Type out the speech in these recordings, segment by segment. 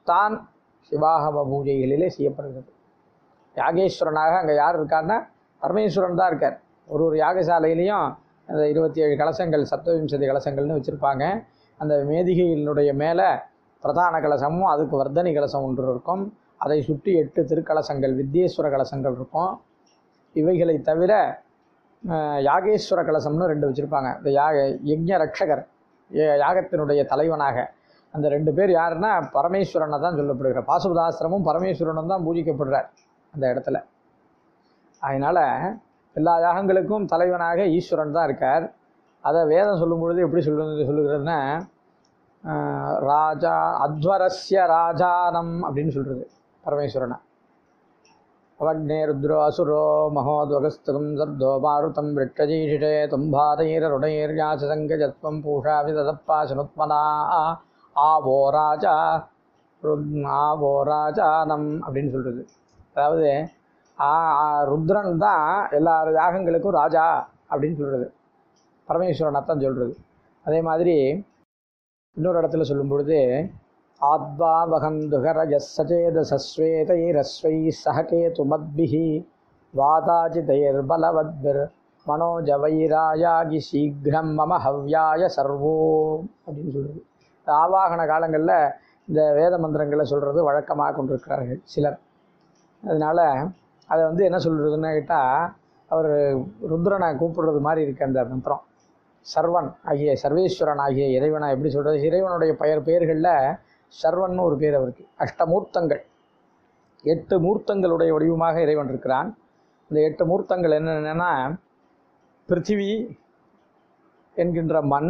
தான் சிவாகம பூஜைகளிலே செய்யப்படுகிறது யாகேஸ்வரனாக அங்கே யார் இருக்காருன்னா பரமேஸ்வரன் தான் இருக்கார் ஒரு ஒரு யாகசாலையிலையும் அந்த இருபத்தி ஏழு கலசங்கள் சப்தவிம்சதி கலசங்கள்னு வச்சுருப்பாங்க அந்த மேதிகையினுடைய மேலே பிரதான கலசமும் அதுக்கு வர்த்தனி கலசம் ஒன்று இருக்கும் அதை சுற்றி எட்டு திருக்கலசங்கள் வித்யேஸ்வர கலசங்கள் இருக்கும் இவைகளை தவிர அஹ், யாகேஸ்வர கலசம்னு ரெண்டு வச்சுருப்பாங்க இந்த யாக யஜ்ஞ ரக்ஷகர் ய- யாகத்தினுடைய தலைவனாக அந்த ரெண்டு பேர் யாருன்னா பரமேஸ்வரனை தான் சொல்லப்படுகிறார் பாசுபதாசிரமும் பரமேஸ்வரனும் தான் பூஜிக்கப்படுறார் அந்த இடத்துல அதனால் எல்லா யாகங்களுக்கும் தலைவனாக ஈஸ்வரன் தான் இருக்கார் அதை வேதம் சொல்லும் பொழுது எப்படி சொல்லு சொல்லுகிறதுன்னா ஆஹ், ராஜா அத்வரஸ்ய ராஜானம் அப்படின்னு சொல்கிறது பரமேஸ்வரனை அவக்னே ருத்ரோ அசுரோ மகோத்வகஸ்தகம் சர்தோ மாருதம் விரட்சஜீஷிஷே தும்பாதைரருடைர்யாசசங்கஜத்வம் பூஷா விததப்பாசனுத்மனா ஆவோ ராஜா ருத்- ஆவோ ராஜானம் அப்படின்னு சொல்கிறது அதாவது ஆ ஆ, ருத்ரன் தான் எல்லா யாகங்களுக்கும் ராஜா அப்படின்னு சொல்கிறது பரமேஸ்வரனை சொல்கிறது அதே மாதிரி இன்னொரு இடத்துல சொல்லும் பொழுது ஆத்வா வகந்துகரஜ சச்சேத சஸ்வேதைரஸ்வை சககேது மத்பிஹி வாதாஜிதைர் பலவத்பிர் மனோஜவைராயாகி சீக்கிரம் மம ஹவ்யாய சர்வோ அப்படின்னு சொல்கிறது இந்த ஆவாகன காலங்களில் இந்த வேத மந்திரங்களை சொல்கிறது வழக்கமாக கொண்டிருக்கிறார்கள் சிலர் அதனால் அதை வந்து என்ன சொல்கிறதுன்னு கேட்டால் அவர் ருத்ரனை கூப்பிடுறது மாதிரி இருக்கு அந்த மந்திரம் சர்வன் ஆகிய சர்வேஸ்வரன் ஆகிய இறைவனை எப்படி சொல்கிறது இறைவனுடைய பெயர் பெயர்களில் சர்வன்னு ஒரு பேர் அவருக்கு அஷ்டமூர்த்தங்கள் எட்டு மூர்த்தங்களுடைய வடிவமாக இறைவன் இருக்கிறான் இந்த எட்டு மூர்த்தங்கள் என்னென்னா பிருத்திவி என்கின்ற மண்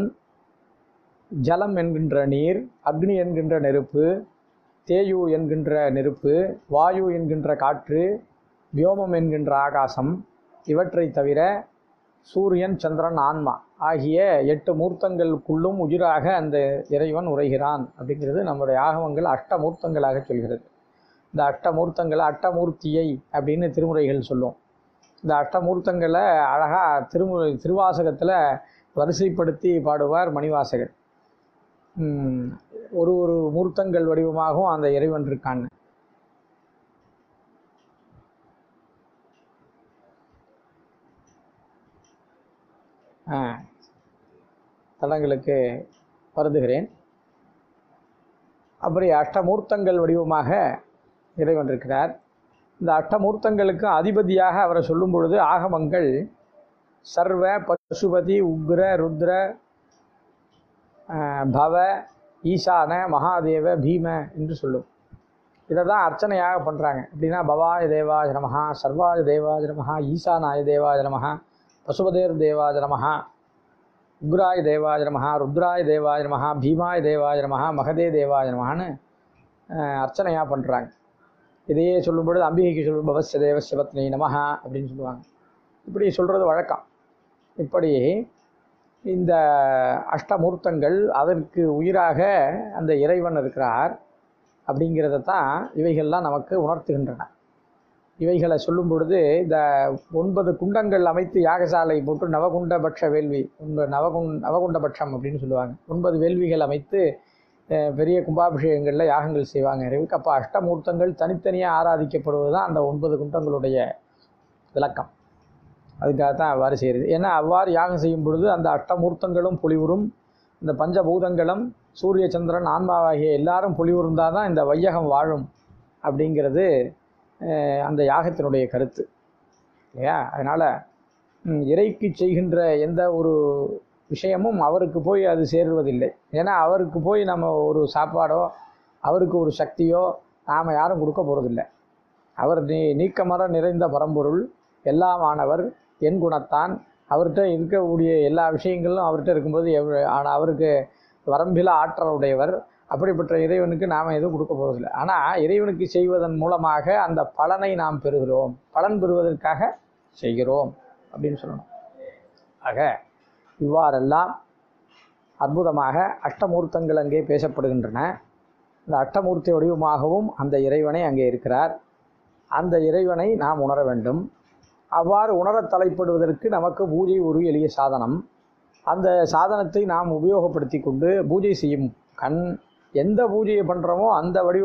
ஜலம் என்கின்ற நீர் அக்னி என்கின்ற நெருப்பு தேயு என்கின்ற நெருப்பு வாயு என்கின்ற காற்று வியோமம் என்கின்ற ஆகாசம் இவற்றை தவிர சூரியன் சந்திரன் ஆன்மா ஆகிய எட்டு மூர்த்தங்களுக்குள்ளும் உயிராக அந்த இறைவன் உரைகிறான் அப்படிங்கிறது நம்முடைய ஆகமங்கள் அஷ்டமூர்த்தங்களாக சொல்கிறது இந்த அஷ்டமூர்த்தங்களை அட்டமூர்த்தியை அப்படின்னு திருமுறைகள் சொல்லும் இந்த அஷ்டமூர்த்தங்களை அழகாக திருமுறை திருவாசகத்தில் வரிசைப்படுத்தி பாடுவார் மணிவாசகர் ம், ஒரு ஒரு மூர்த்தங்கள் வடிவமாகவும் அந்த இறைவன் இருக்கான் ஆ, தடங்களுக்கு வருந்துகிறேன் அப்படி அஷ்டமூர்த்தங்கள் வடிவமாக இறைவன் இருக்கிறார் இந்த அஷ்டமூர்த்தங்களுக்கு அதிபதியாக அவரை சொல்லும் பொழுது ஆகமங்கள் சர்வ பசுபதி உக்ர ருத்ர ஆ, பவ ஈசான மகாதேவ பீம என்று சொல்லும் இதை தான் அர்ச்சனையாக பண்ணுறாங்க எப்படின்னா பவாய தேவாய நமஹா சர்வாய தேவாய நமஹா ஈசானாய தேவாய நமஹா பசுபதேர் தேவாய நமஹா உக்ராய தேவாய நமஹா ருத்ராய தேவாய நமஹா பீமாய தேவாய நமஹா மகதே தேவாய நமஹான்னு அஹ், அர்ச்சனையாக பண்ணுறாங்க இதையே சொல்லும் பொழுது அம்பிகைக்கு சொல்லும் பவஸ்ய தேவஸ்ய பத்னி நமஹா அப்படின்னு சொல்லுவாங்க இப்படி சொல்கிறது வழக்கம் இப்படி இந்த அஷ்டமூர்த்தங்கள் அதற்கு உயிராக அந்த இறைவன் இருக்கிறார் அப்படிங்கிறத தான் இவைகள்லாம் நமக்கு உணர்த்துகின்றன இவைகளை சொல்லும் பொழுது இந்த ஒன்பது குண்டங்கள் அமைத்து யாகசாலை போட்டு நவகுண்டபட்ச வேள்வி ஒன்பது நவகுண் நவகுண்டபட்சம் அப்படின்னு சொல்லுவாங்க ஒன்பது வேள்விகள் அமைத்து அஹ், பெரிய கும்பாபிஷேகங்களில் யாகங்கள் செய்வாங்க இறைவுக்கு அப்போ அஷ்டமூர்த்தங்கள் தனித்தனியாக ஆராதிக்கப்படுவது தான் அந்த ஒன்பது குண்டங்களுடைய விளக்கம் அதுக்காக தான் அவ்வாறு செய்கிறது ஏன்னா அவ்வாறு யாகம் செய்யும் பொழுது அந்த அஷ்டமூர்த்தங்களும் பொலிவுறும் இந்த பஞ்சபூதங்களும் சூரிய சந்திரன் ஆன்மாவாகிய எல்லாரும் பொலிவுறுந்தால் தான் இந்த வையகம் வாழும் அப்படிங்கிறது அஹ், அந்த யாகத்தினுடைய கருத்து இல்லையா அதனால் இறைக்கு செய்கின்ற எந்த ஒரு விஷயமும் அவருக்கு போய் அது சேருவதில்லை ஏன்னா அவருக்கு போய் நம்ம ஒரு சாப்பாடோ அவருக்கு ஒரு சக்தியோ நாம் யாரும் கொடுக்க போகிறதில்ல அவர் நீ நீக்கமர நிறைந்த பரம்பொருள் எல்லாமானவர் என் குணத்தான் அவர்கிட்ட இருக்கக்கூடிய எல்லா விஷயங்களும் அவர்கிட்ட இருக்கும்போது எவ் ஆனால் அவருக்கு வரம்பில ஆற்றல் உடையவர் அப்படிப்பட்ட இறைவனுக்கு நாம் எதுவும் கொடுக்க போகிறதில்ல ஆனால் இறைவனுக்கு செய்வதன் மூலமாக அந்த பலனை நாம் பெறுகிறோம் பலன் பெறுவதற்காக செய்கிறோம் அப்படின்னு சொல்லணும் ஆக இவ்வாறெல்லாம் அற்புதமாக அஷ்டமூர்த்தங்கள் அங்கே பேசப்படுகின்றன இந்த அஷ்டமூர்த்தி வடிவமாகவும் அந்த இறைவனை அங்கே இருக்கிறார் அந்த இறைவனை நாம் உணர வேண்டும் அவ்வாறு உணரத் தலைப்படுவதற்கு நமக்கு பூஜை ஒரு எளிய சாதனம் அந்த சாதனத்தை நாம் உபயோகப்படுத்தி கொண்டு பூஜை செய்யும் கண் எந்த பூஜையை பண்ணுறோமோ அந்த வடிவ